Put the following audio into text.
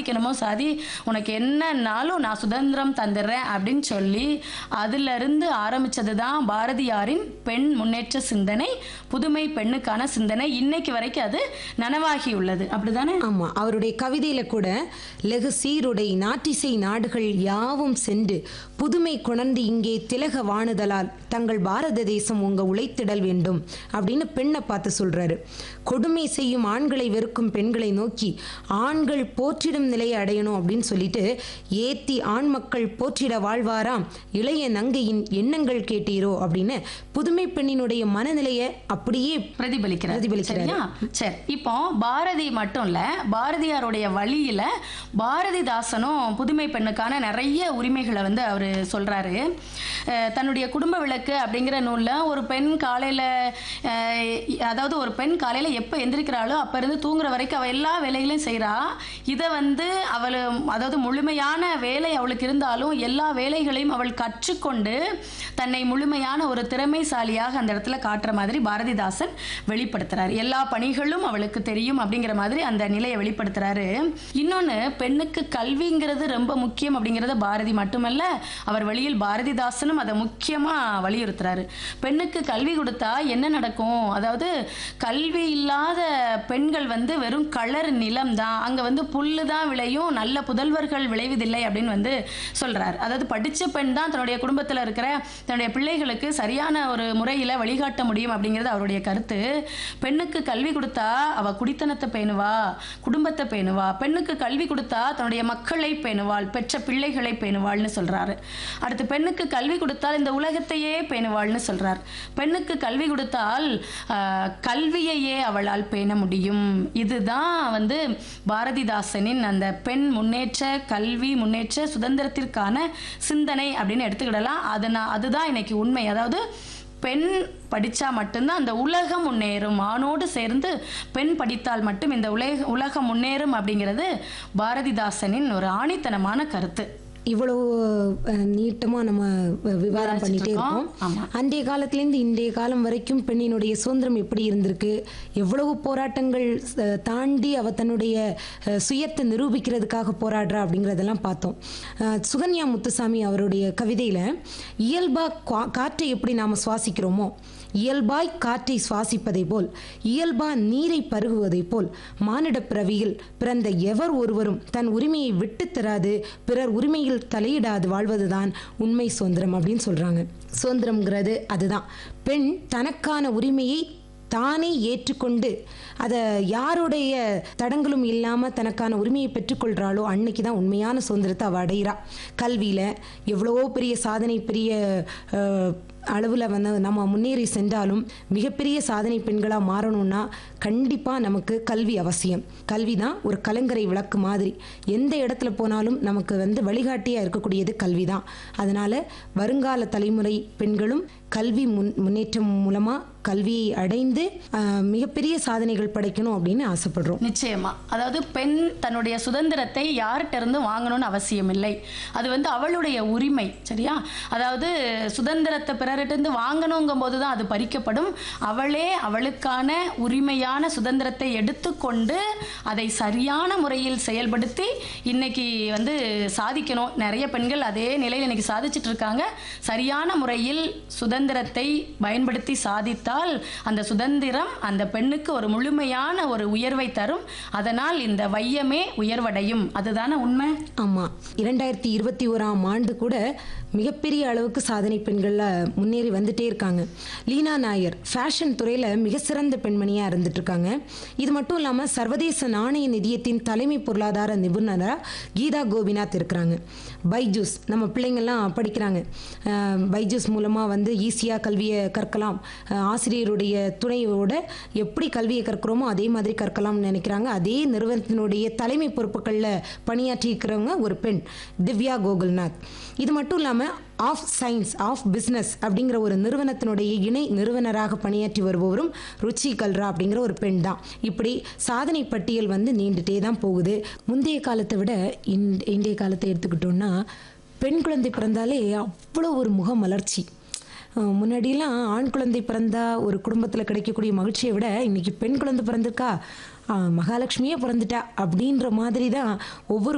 சாதிக்கணுமோ சாதி உனக்கு என்னன்னாலும் நான் சுதந்திரம் தந்துடுறேன் அப்படின்னு சொல்லி அதுல இருந்து ஆரம்பிச்சது தான் பாரதியாரின் பெண் முன்னேற்ற சிந்தனை புதுமை பெண்ணுக்கான சிந்தனை இன்னைக்கு வரைக்கும் அது நனவாகி உள்ளது அப்படிதானே ஆமா அவருடைய கவிதையில கூட லெகு சீருடை நாட்டிசை நாடுகள் யாவும் சென்று புதுமை கொணர்ந்து இங்கே திலக வாணுதலால் தங்கள் பாரத தேசம் உங்க உழைத்திடல் வேண்டும் அப்படின்னு பெண்ணை பார்த்து சொல்றாரு கொடுமை செய்யும் ஆண்களை வெறுக்கும் பெண்களை நோக்கி ஆண்கள் போற்றிடும் நிலையை அடையணும் அப்படின்னு சொல்லிட்டு ஏத்தி ஆண் மக்கள் போற்றிட வாழ்வாராம் இளைய நங்கையின் எண்ணங்கள் கேட்டீரோ அப்படின்னு புதுமை பெண்ணினுடைய மனநிலையை அப்படியே பிரதிபலிக்கிறார் பிரதிபலிக்கிறாரு. சரியா சரி இப்போ பாரதி மட்டும் இல்ல பாரதியாருடைய வழியில பாரதிதாசனும் புதுமை பெண்ணுக்கான நிறைய உரிமைகளை வந்து அவர் சொல்றாரு அஹ் தன்னுடைய குடும்ப விளக்கு அப்படிங்கிற நூல்ல ஒரு பெண் காலையில அஹ், அதாவது ஒரு பெண் காலையில எப்போ எந்திரிக்கிறாளோ அப்ப இருந்து தூங்குற வரைக்கும் அவ எல்லா வேலைகளையும் செய்றா இதை வந்து அவள் அதாவது முழுமையான வேலை அவளுக்கு இருந்தாலும் எல்லா வேலைகளையும் அவள் கற்றுக்கொண்டு தன்னை முழுமையான ஒரு திறமைசாலியாக அந்த இடத்துல காட்டுற மாதிரி பாரதிதாசன் வெளிப்படுத்துறாரு எல்லா பணிகளும் அவளுக்கு தெரியும் அப்படிங்கிற மாதிரி அந்த நிலையை வெளிப்படுத்துறாரு இன்னொன்னு பெண்ணுக்கு கல்விங்கிறது ரொம்ப முக்கியம் அப்படிங்கிறத பாரதி மட்டுமல்ல அவர் வழியில் பாரதிதாசனும் அதை முக்கியமா வலியுறுத்துறாரு பெண்ணுக்கு கல்வி கொடுத்தா என்ன நடக்கும் அதாவது கல்வி இல்லாத பெண்கள் வந்து வெறும் கலர் நிலம் தான் அங்க வந்து புல்லு தான் விளையும் நல்ல புதல்வர்கள் விளைவதில்லை அப்படின்னு வந்து சொல்றாரு அதாவது படிச்ச பெண் தான் தன்னுடைய குடும்பத்துல இருக்கிற தன்னுடைய பிள்ளைகளுக்கு சரியான ஒரு முறையில வழிகாட்ட முடியும் அப்படிங்கிறது அவருடைய கருத்து பெண்ணுக்கு கல்வி கொடுத்தா அவ குடித்தனத்தை பேணுவா குடும்பத்தை பேணுவா பெண்ணுக்கு கல்வி கொடுத்தா தன்னுடைய மக்களை பேணுவாள் பெற்ற பிள்ளைகளை பேணுவாள்னு சொல்றாரு அடுத்து பெண்ணுக்கு கல்வி கொடுத்தால் இந்த உலகத்தையே பேணுவாள்னு சொல்றார் பெண்ணுக்கு கல்வி கொடுத்தால் ஆஹ், கல்வியையே அவளால் பேண முடியும் இதுதான் வந்து பாரதிதாசனின் அந்த பெண் முன்னேற்ற கல்வி முன்னேற்ற சுதந்திரத்திற்கான சிந்தனை அப்படின்னு எடுத்துக்கிடலாம் அதனா அதுதான் இன்னைக்கு உண்மை அதாவது பெண் படித்தா மட்டும்தான் அந்த உலகம் முன்னேறும் ஆணோடு சேர்ந்து பெண் படித்தால் மட்டும் இந்த உலக உலகம் முன்னேறும் அப்படிங்கிறது பாரதிதாசனின் ஒரு ஆணித்தனமான கருத்து இவ்வளவு அஹ், நீட்டமா நம்ம வ- விவாதம் பண்ணிட்டே இருக்கோம் ஆமா. அன்றைய காலத்திலேருந்து இன்றைய காலம் வரைக்கும் பெண்ணினுடைய சுதந்திரம் எப்படி இருந்திருக்கு எவ்வளவு போராட்டங்கள் அஹ், தாண்டி அவ தன்னுடைய அஹ், சுயத்தை நிரூபிக்கிறதுக்காக போராடுறா அப்படிங்கிறதெல்லாம் பார்த்தோம் அஹ், சுகன்யா முத்துசாமி அவருடைய கவிதையில இயல்பா கா- காற்றை எப்படி நாம சுவாசிக்கிறோமோ இயல்பாய் காற்றை சுவாசிப்பதை போல் இயல்பா நீரை பருகுவதைப் போல் மானிடப் பிறவியில் பிறந்த எவர் ஒருவரும் தன் உரிமையை விட்டுத் தராது பிறர் உரிமையில் தலையிடாது வாழ்வதுதான் உண்மை சுதந்திரம் அப்படின்னு சொல்றாங்க சுதந்திரம்ங்கிறது அதுதான் பெண் தனக்கான உரிமையை தானே ஏற்றுக்கொண்டு அதை யாருடைய தடங்களும் இல்லாமல் தனக்கான உரிமையை பெற்றுக்கொள்கிறாளோ அன்னைக்கு தான் உண்மையான சுதந்திரத்தை அவள் அடைகிறா கல்வியில் எவ்வளவோ பெரிய சாதனை பெரிய அளவில் வந்து நம்ம முன்னேறி சென்றாலும் மிகப்பெரிய சாதனை பெண்களாக மாறணும்னா கண்டிப்பாக நமக்கு கல்வி அவசியம் கல்வி தான் ஒரு கலங்கரை விளக்கு மாதிரி எந்த இடத்துல போனாலும் நமக்கு வந்து வழிகாட்டியாக இருக்கக்கூடியது கல்வி தான் அதனால் வருங்கால தலைமுறை பெண்களும் கல்வி முன் முன்னேற்றம் மூலமாக கல்வியை அடைந்து ஆஹ், மிகப்பெரிய சாதனைகள் படைக்கணும் அப்படின்னு ஆசைப்படுறோம் நிச்சயமா அதாவது பெண் தன்னுடைய சுதந்திரத்தை யார்கிட்ட இருந்து வாங்கணும்னு அவசியம் இல்லை அது வந்து அவளுடைய உரிமை சரியா அதாவது சுதந்திரத்தை பிறர்கிட்ட இருந்து வாங்கணுங்கும் போது தான் அது பறிக்கப்படும் அவளே அவளுக்கான உரிமையான சுதந்திரத்தை எடுத்துக்கொண்டு அதை சரியான முறையில் செயல்படுத்தி இன்னைக்கு வந்து சாதிக்கணும் நிறைய பெண்கள் அதே நிலையில் இன்னைக்கு சாதிச்சிட்டு இருக்காங்க சரியான முறையில் சுதந்திரத்தை பயன்படுத்தி சாதித்தால் அந்த சுதந்திரம் அந்த பெண்ணுக்கு ஒரு முழுமையான ஒரு உயர்வை தரும் அதனால் இந்த வையமே உயர்வடையும் அதுதானே உண்மை ஆமாம் இரண்டாயிரத்தி இருபத்தி ஓராம் ஆண்டு கூட மிகப்பெரிய அளவுக்கு சாதனை பெண்கள்ல முன்னேறி வந்துட்டே இருக்காங்க லீனா நாயர் ஃபேஷன் துறையில் மிக சிறந்த பெண்மணியாக இருந்துட்டு இருக்காங்க இது மட்டும் இல்லாமல் சர்வதேச நாணய நிதியத்தின் தலைமை பொருளாதார நிபுணராக கீதா கோபிநாத் இருக்கிறாங்க பைஜூஸ் நம்ம பிள்ளைங்கள்லாம் படிக்கிறாங்க அஹ் பைஜூஸ் மூலமாக வந்து ஈஸியாக கல்வியை கற்கலாம் அஹ் ஆசிரியருடைய துணையோட எப்படி கல்வியை கற்கிறோமோ அதே மாதிரி கற்கலாம்னு நினைக்கிறாங்க அதே நிறுவனத்தினுடைய தலைமை பொறுப்புகளில் பணியாற்றி இருக்கிறவங்க ஒரு பெண் திவ்யா கோகுல்நாத் இது மட்டும் இல்லாமல் ஆஃப் சயின்ஸ் ஆஃப் பிஸ்னஸ் அப்படிங்கிற ஒரு நிறுவனத்தினுடைய இணை நிறுவனராக பணியாற்றி வருபவரும் ருச்சி கல்ரா அப்படிங்கிற ஒரு பெண் தான் இப்படி சாதனை பட்டியல் வந்து நீண்டுட்டே தான் போகுது முந்தைய காலத்தை விட இன்- இன்றைய காலத்தை எடுத்துக்கிட்டோம்னா பெண் குழந்தை பிறந்தாலே அவ்வளோ ஒரு முக மலர்ச்சி அஹ் முன்னாடியெல்லாம் ஆண் குழந்தை பிறந்தா ஒரு குடும்பத்தில் கிடைக்கக்கூடிய மகிழ்ச்சியை விட இன்னைக்கு பெண் குழந்தை பிறந்திருக்கா அஹ் மகாலட்சுமியே பிறந்துட்டா அப்படின்ற மாதிரி தான் ஒவ்வொரு